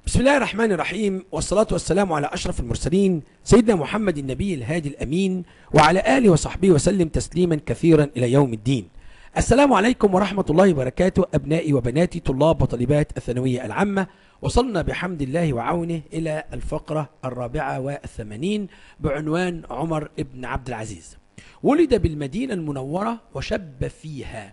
بسم الله الرحمن الرحيم والصلاة والسلام على أشرف المرسلين سيدنا محمد النبي الهادي الأمين وعلى آله وصحبه وسلم تسليما كثيرا إلى يوم الدين السلام عليكم ورحمة الله وبركاته أبنائي وبناتي طلاب وطالبات الثانوية العامة وصلنا بحمد الله وعونه إلى الفقرة الرابعة والثمانين بعنوان عمر بن عبد العزيز ولد بالمدينة المنورة وشب فيها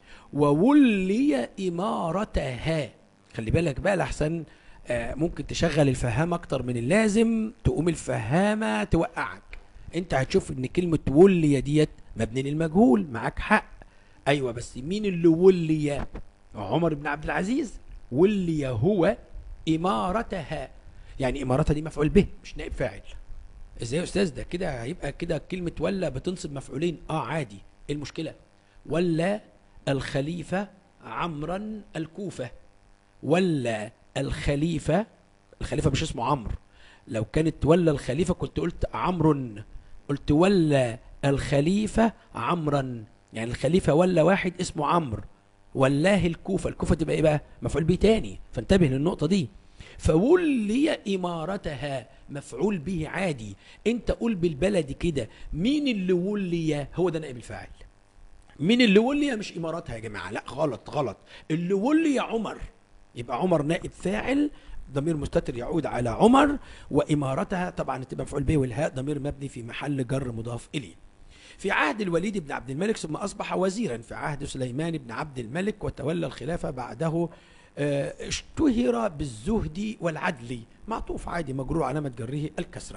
وولي إمارتها خلي بالك بقى لحسن آه، ممكن تشغل الفهام اكتر من اللازم تقوم الفهامة توقعك انت هتشوف ان كلمة ولي ديت مبني للمجهول معاك حق ايوه بس مين اللي ولي عمر بن عبد العزيز ولي هو امارتها يعني امارتها دي مفعول به مش نائب فاعل ازاي يا استاذ ده كده هيبقى كده كلمة ولا بتنصب مفعولين اه عادي ايه المشكلة ولا الخليفة عمرا الكوفة ولا الخليفة الخليفة مش اسمه عمرو لو كانت ولا الخليفة كنت قلت عمرو قلت ولا الخليفة عمرا يعني الخليفة ولا واحد اسمه عمرو ولاه الكوفة الكوفة تبقى ايه بقى مفعول به تاني فانتبه للنقطة دي فولي إمارتها مفعول به عادي انت قول بالبلد كده مين اللي ولي هو ده نائب الفاعل مين اللي ولي مش إماراتها يا جماعة لا غلط غلط اللي ولي عمر يبقى عمر نائب فاعل ضمير مستتر يعود على عمر وإمارتها طبعا تبقى مفعول به والهاء ضمير مبني في محل جر مضاف إليه في عهد الوليد بن عبد الملك ثم أصبح وزيرا في عهد سليمان بن عبد الملك وتولى الخلافة بعده آه، اشتهر بالزهد والعدل معطوف عادي مجرور علامة جره الكسرة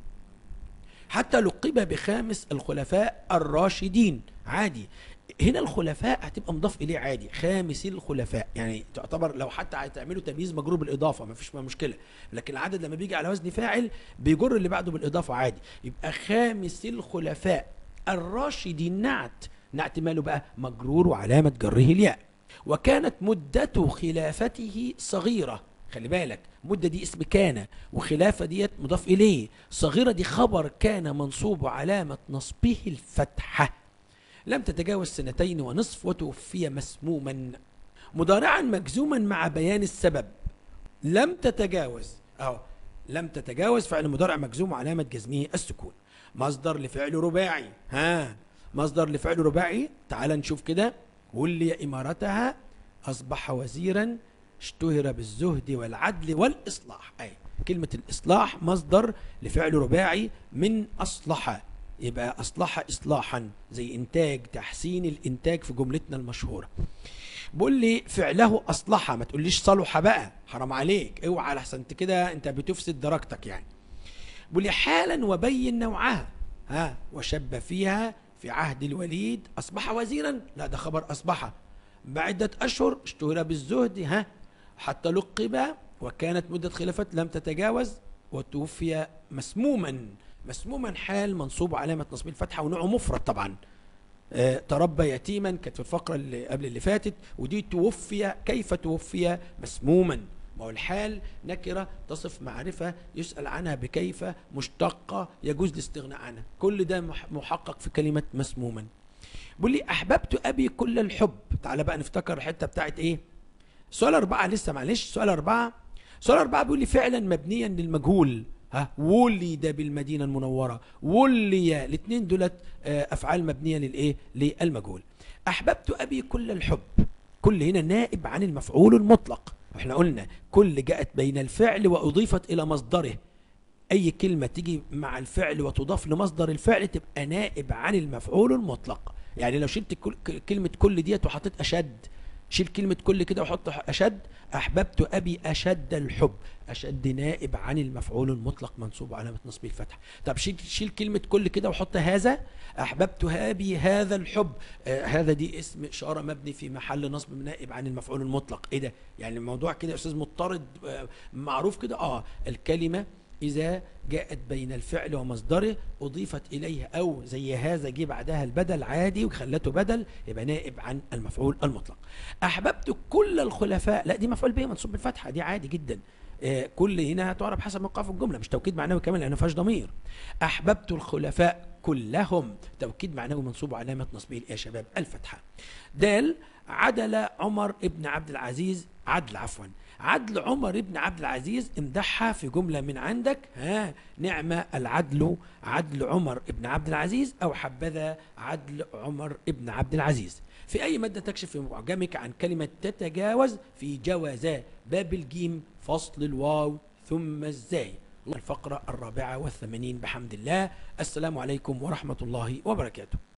حتى لقب بخامس الخلفاء الراشدين عادي هنا الخلفاء هتبقى مضاف اليه عادي خامس الخلفاء يعني تعتبر لو حتى هتعملوا تمييز مجرور بالاضافه ما فيش فيها مشكله لكن العدد لما بيجي على وزن فاعل بيجر اللي بعده بالاضافه عادي يبقى خامس الخلفاء الراشدين نعت نعت ماله بقى مجرور وعلامه جره الياء وكانت مدة خلافته صغيرة خلي بالك مدة دي اسم كان وخلافة ديت مضاف إليه صغيرة دي خبر كان منصوب علامة نصبه الفتحة لم تتجاوز سنتين ونصف وتوفي مسموما مضارعا مجزوما مع بيان السبب لم تتجاوز أو لم تتجاوز فعل مضارع مجزوم علامة جزمه السكون مصدر لفعل رباعي ها مصدر لفعل رباعي تعال نشوف كده ولي إمارتها أصبح وزيرا اشتهر بالزهد والعدل والإصلاح أي كلمة الإصلاح مصدر لفعل رباعي من أصلح يبقى أصلح إصلاحا زي إنتاج تحسين الإنتاج في جملتنا المشهورة بقول لي فعله أصلح ما تقوليش صلح بقى حرام عليك اوعى لحسن انت كده انت بتفسد درجتك يعني بقول لي حالا وبين نوعها ها وشب فيها في عهد الوليد أصبح وزيرا لا ده خبر أصبح بعدة أشهر اشتهر بالزهد ها حتى لقب وكانت مدة خلافة لم تتجاوز وتوفي مسموما مسموما حال منصوب علامة نصب الفتحة ونوعه مفرد طبعا آه، تربى يتيما كانت في الفقرة اللي قبل اللي فاتت ودي توفي كيف توفي مسموما ما هو الحال نكرة تصف معرفة يسأل عنها بكيف مشتقة يجوز الاستغناء عنها كل ده مح- محقق في كلمة مسموما بيقول لي أحببت أبي كل الحب تعالى بقى نفتكر الحتة بتاعت إيه سؤال أربعة لسه معلش سؤال أربعة سؤال أربعة بيقول لي فعلا مبنيا للمجهول ها ولد بالمدينة المنورة ولي الاثنين دولت آه، أفعال مبنية للإيه للمجهول أحببت أبي كل الحب كل هنا نائب عن المفعول المطلق احنا قلنا كل جاءت بين الفعل وأضيفت إلى مصدره أي كلمة تيجي مع الفعل وتضاف لمصدر الفعل تبقى نائب عن المفعول المطلق يعني لو شلت كل ك- كلمة كل ديت وحطيت أشد شيل كلمة كل كده وحط أشد أحببت أبي أشد الحب أشد نائب عن المفعول المطلق منصوب علامة نصب الفتح طب شيل, شيل كلمة كل كده وحط هذا أحببت أبي هذا الحب آه هذا دي اسم إشارة مبني في محل نصب نائب عن المفعول المطلق إيه ده يعني الموضوع كده يا أستاذ مضطرد آه معروف كده آه الكلمة إذا جاءت بين الفعل ومصدره أضيفت إليه أو زي هذا جه بعدها البدل عادي وخلته بدل يبقى نائب عن المفعول المطلق أحببت كل الخلفاء لا دي مفعول به منصوب بالفتحة دي عادي جدا آه، كل هنا تعرف حسب موقع في الجملة مش توكيد معنوي كمان لأنه ما فيهاش ضمير أحببت الخلفاء كلهم توكيد معنوي منصوب علامة نصبه يا شباب الفتحة دال عدل عمر ابن عبد العزيز عدل عفوا عدل عمر بن عبد العزيز امدحها في جملة من عندك ها نعم العدل عدل عمر بن عبد العزيز أو حبذا عدل عمر بن عبد العزيز في أي مادة تكشف في معجمك عن كلمة تتجاوز في جوازا باب الجيم فصل الواو ثم الزاي الفقرة الرابعة والثمانين بحمد الله السلام عليكم ورحمة الله وبركاته